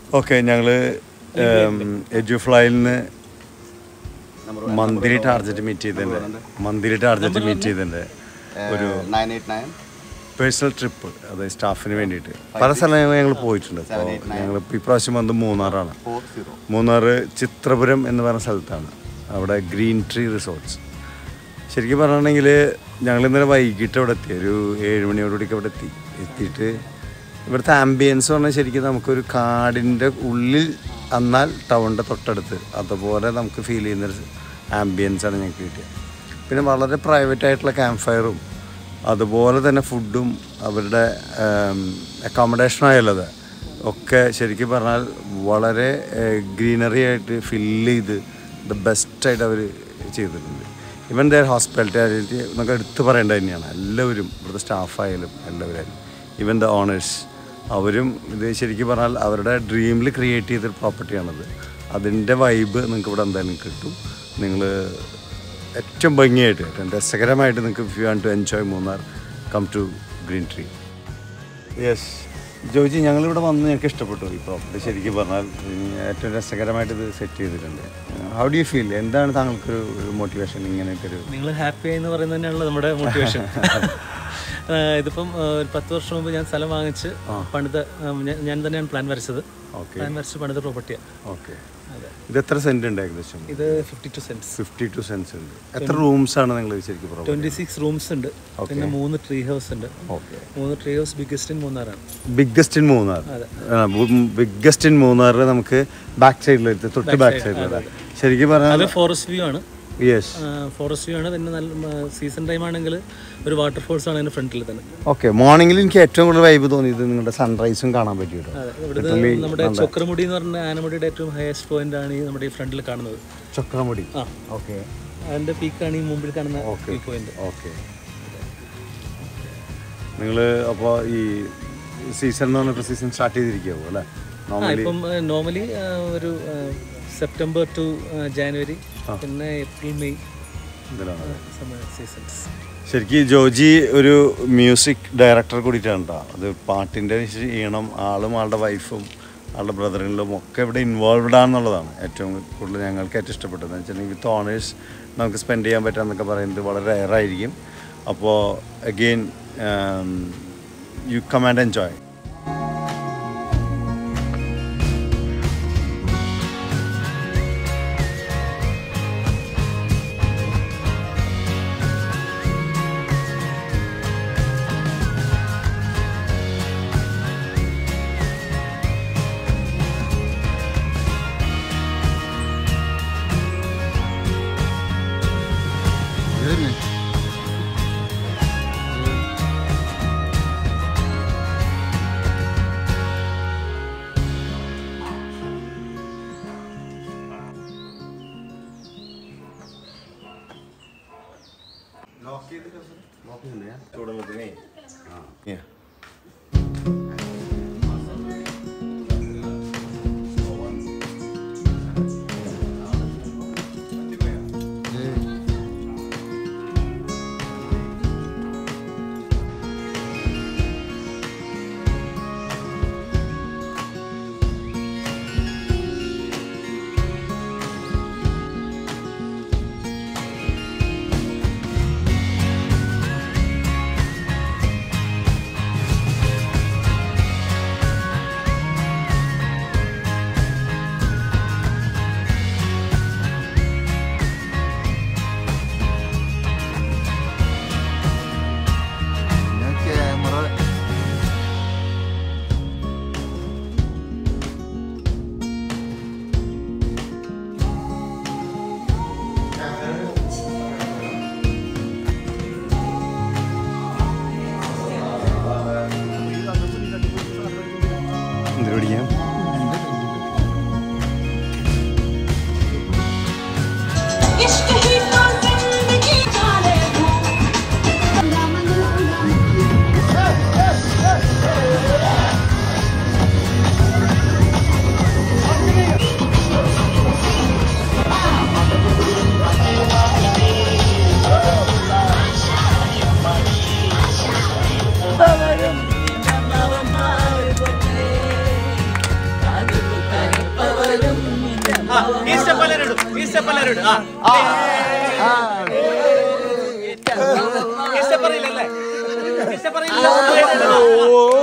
Okay ഞങ്ങൾ എജുഫ്ലൈയിൽ നിന്ന് മന്ത്ലി ടാർജറ്റ് മീറ്റ് ചെയ്തിട്ടുണ്ട് മന്ത്ലി ടാർജറ്റ് മീറ്റ് ചെയ്തിട്ടുണ്ട് ഒരു nine eight nine personal trip അതായത് സ്റ്റാഫിന് വേണ്ടിയിട്ട് പല സ്ഥലങ്ങളിൽ ഞങ്ങൾ പോയിട്ടുണ്ട് അപ്പോൾ ഞങ്ങൾ ഇപ്രാവശ്യം വന്നത് മൂന്നാറാണ് ഫോർ സീറോ മൂന്നാർ ചിത്രപുരം എന്ന് പറഞ്ഞ സ്ഥലത്താണ് അവിടെ ഗ്രീൻ ട്രീ റിസോർട്ട്സ് ശരിക്കും പറഞ്ഞിട്ടുണ്ടെങ്കിൽ ഞങ്ങൾ ഇന്നലെ വൈകിട്ട് അവിടെ എത്തി ഒരു ഏഴ് മണിയോടുകൂടിയൊക്കെ അവിടെ എത്തി എത്തിയിട്ട് ഇവിടുത്തെ ആംബിയൻസ് പറഞ്ഞാൽ ശരിക്കും നമുക്കൊരു കാടിൻ്റെ ഉള്ളിൽ എന്നാൽ ടൗണിൻ്റെ തൊട്ടടുത്ത് അതുപോലെ നമുക്ക് ഫീൽ ചെയ്യുന്നൊരു ആംബിയൻസ് ആണ് ഞങ്ങൾക്ക് കിട്ടിയത് പിന്നെ വളരെ പ്രൈവറ്റ് ആയിട്ടുള്ള ക്യാമ്പ് ഫയറും അതുപോലെ തന്നെ ഫുഡും അവരുടെ അക്കോമഡേഷൻ ആയുള്ളത് ഒക്കെ ശരിക്കും പറഞ്ഞാൽ വളരെ ഗ്രീനറി ആയിട്ട് ഫില്ല് ചെയ്ത് ദ ബെസ്റ്റായിട്ട് അവർ ചെയ്തിട്ടുണ്ട് ഇവൻ ദർ ഹോസ്പിറ്റാലിറ്റി നമുക്ക് എടുത്തു പറയേണ്ടത് തന്നെയാണ് എല്ലാവരും ഇവിടുത്തെ സ്റ്റാഫായാലും എല്ലാവരും ഇവൻ ദ ഓണേഴ്സ് അവരും ഇത് ശരിക്കും പറഞ്ഞാൽ അവരുടെ ഡ്രീമിൽ ക്രിയേറ്റ് ചെയ്തൊരു പ്രോപ്പർട്ടിയാണത് അതിൻ്റെ വൈബ് നിങ്ങൾക്ക് ഇവിടെ എന്തായാലും കിട്ടും നിങ്ങൾ ഏറ്റവും ഭംഗിയായിട്ട് ഏറ്റവും രസകരമായിട്ട് നിങ്ങൾക്ക് if you want to enjoy Munnar come to green tree yes Joji ഞങ്ങളിവിടെ വന്ന് ഞങ്ങൾക്ക് ഇഷ്ടപ്പെട്ടു ഈ പ്രോപ്പർട്ടി ശരിക്കും പറഞ്ഞാൽ ഉം, ഏറ്റവും രസകരമായിട്ട് ഇത് സെറ്റ് ചെയ്തിട്ടുണ്ട് ഹൗ ഡു യു ഫീൽ എന്താണ് താങ്കൾക്കൊരു ഒരു മോട്ടിവേഷൻ ഇങ്ങനെയൊക്കെ ഒരു നിങ്ങൾ ഹാപ്പി എന്ന് പറയുന്നത് തന്നെയാണല്ലോ നമ്മുടെ മോട്ടിവേഷൻ ഇതിപ്പം ആ, ഒരു പത്ത് വർഷം മുമ്പ് ഞാൻ സ്ഥലം വാങ്ങിച്ച് പണിത ആ, ഞാൻ- ഞാൻ തന്നെയാണ് പ്ലാൻ വരച്ചത് ഓക്കെ പ്ലാൻ വരച്ച് പണിത പ്രോപ്പർട്ടിയാണ് ഓക്കെ ഇത് എത്ര സെന്റ് ഉണ്ട് ഏകദേശം ഇത് fifty two cents fifty two cents ഉണ്ട് എത്ര റൂംസ് ആണ് നിങ്ങൾ ശരിക്കും പ്രോപ്പർട്ടി ട്വന്റി സിക്സ് റൂംസ് ഉണ്ട് പിന്നെ മൂന്ന് ട്രീ ഹൗസ് ഉണ്ട് ഓക്കെ മൂന്ന് ട്രീ ഹൗസ് ബിഗ്ഗസ്റ്റ് ഇൻ മൂന്നാറാണ് biggest in Munnar biggest in മൂന്നാറിൽ നമുക്ക് ബാക്ക് സൈഡിലെത്തി തൊട്ട് ബാക്ക് സൈഡിലുള്ള ശരിക്കും പറഞ്ഞാൽ അത് ഫോറസ്റ്റ് വ്യൂ ആണ് യെസ് ഫോറസ്റ്റ് വ്യൂ ആണ് പിന്നെ നല്ല സീസൺ ടൈം ആണെങ്കിൽ ഒരു വാട്ടർഫോൾസ് ആണ് അതിന്റെ ഫ്രണ്ടിൽ തന്നെ ഓക്കെ മോർണിംഗിൽ എനിക്ക് ഏറ്റവും കൂടുതൽ വൈബ് തോന്നിയത് നിങ്ങളുടെ സൺറൈസും കാണാൻ പറ്റി കേട്ടോ അതെ ഇവിടുത്തെ നമ്മുടെ ചക്രമുടി എന്ന് പറഞ്ഞ ആനമുടിയുടെ ഏറ്റവും ഹയസ്റ്റ് പോയിന്റ് ആണ് ഈ നമ്മുടെ ഈ ഫ്രണ്ടിൽ കാണുന്നത് ചക്രമുടി ആ ഓക്കെ അതിന്റെ പീക്കാണ് ഈ മുമ്പിൽ കാണുന്ന ഈ പോയിന്റ് ഓക്കെ നിങ്ങൾ അപ്പോൾ ഈ സീസൺ എന്ന് പറഞ്ഞപ്പോൾ സീസൺ സ്റ്റാർട്ട് ചെയ്തിരിക്കുമോ അല്ലേ ആ നോർമലി ഇപ്പം നോർമലി ഒരു സെപ്റ്റംബർ ടു ജാനുവരി പിന്നെ ഏപ്രിൽ മെയ് ഇതിലാണ് സമ്മർ സീസൺസ് ശരിക്കും ജോജി ഒരു മ്യൂസിക് ഡയറക്ടർ കൂടിയിട്ടാണ് കേട്ടോ അത് പാട്ടിൻ്റെ ഈണം ആളും ആളുടെ വൈഫും ആളുടെ ബ്രദറിനും ഒക്കെ ഇവിടെ ഇൻവോൾവ്ഡ് ആണെന്നുള്ളതാണ് ഏറ്റവും കൂടുതൽ ഞങ്ങൾക്ക് ഏറ്റവും ഇഷ്ടപ്പെട്ടത് എന്ന് വെച്ചിട്ടുണ്ടെങ്കിൽ വിത്ത് ഓണേഴ്സ് നമുക്ക് സ്പെൻഡ് ചെയ്യാൻ പറ്റുക പറയുന്നത് വളരെ റയറായിരിക്കും അപ്പോൾ again you come and enjoy Yeah. എല്ലാവരും ഇടും. ഈ സ്റ്റെപ്പ് എല്ലാവരും ഇടും. ആ. ഈ സ്റ്റെപ്പ് അറിയില്ലല്ലേ? ഈ സ്റ്റെപ്പ് അറിയില്ലല്ലോ?